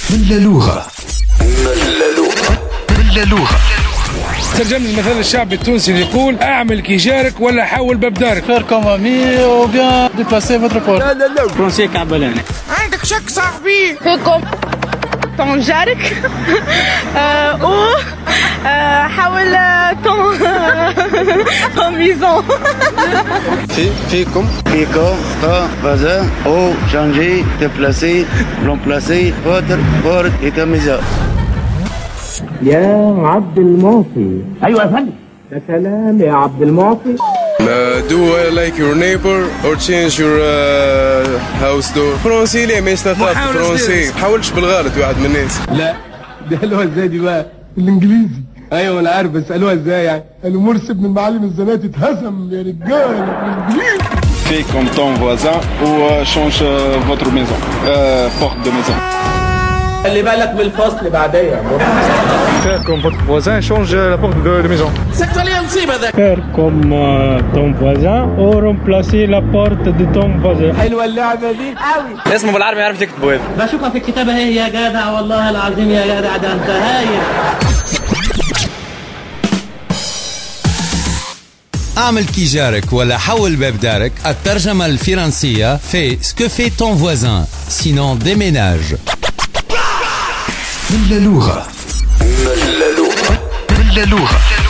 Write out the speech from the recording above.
ملالوغة ملالوغة ملالوغة ترجمة المثل الشعبي التونسي اللي يقول اعمل كي جارك ولا حول باب دارك faire comme ami ou bien déplacer votre porte. فرونسي كعبلاني عندك شك صاحبي فيكم طون جارك آه، او آه، حاول طون طون ميزون في فيكم فيكم تا voisin ou changer déplacer remplacer votre porte et ta maison يا عبد المعطي ايوه يا فندم يا سلام يا عبد المعطي do I like your neighbor or change your uh, house door فرنسي ليه ما يستطاع محاولة فرنسي جديدة. حاولش بالغلط واحد من الناس لا دي قالوها ازاي دي بقى الانجليزي ايوه انا عارف بس قالوها ازاي يعني قالوا مرسي ابن المعلم الزناتي اتهزم يا رجاله بالانجليزي Fais comme ton voisin ou euh, change euh, votre maison, euh, porte de maison. خلي بالك من الفصل بعدين Faire comme votre voisin change la porte de la maison faire comme euh, ton voisin ou remplacer la porte de ton voisin حلوه اللعبه دي اسمه بالعربي يعرف تكتبه هذا بشوفها في الكتابه هي يا جدع والله العظيم يا جدع ده انت هايل اعمل كي جارك ولا حول باب دارك الترجمة الفرنسية في ce que fait ton voisin sinon déménage ملالوغة ملالوغة ملالوغة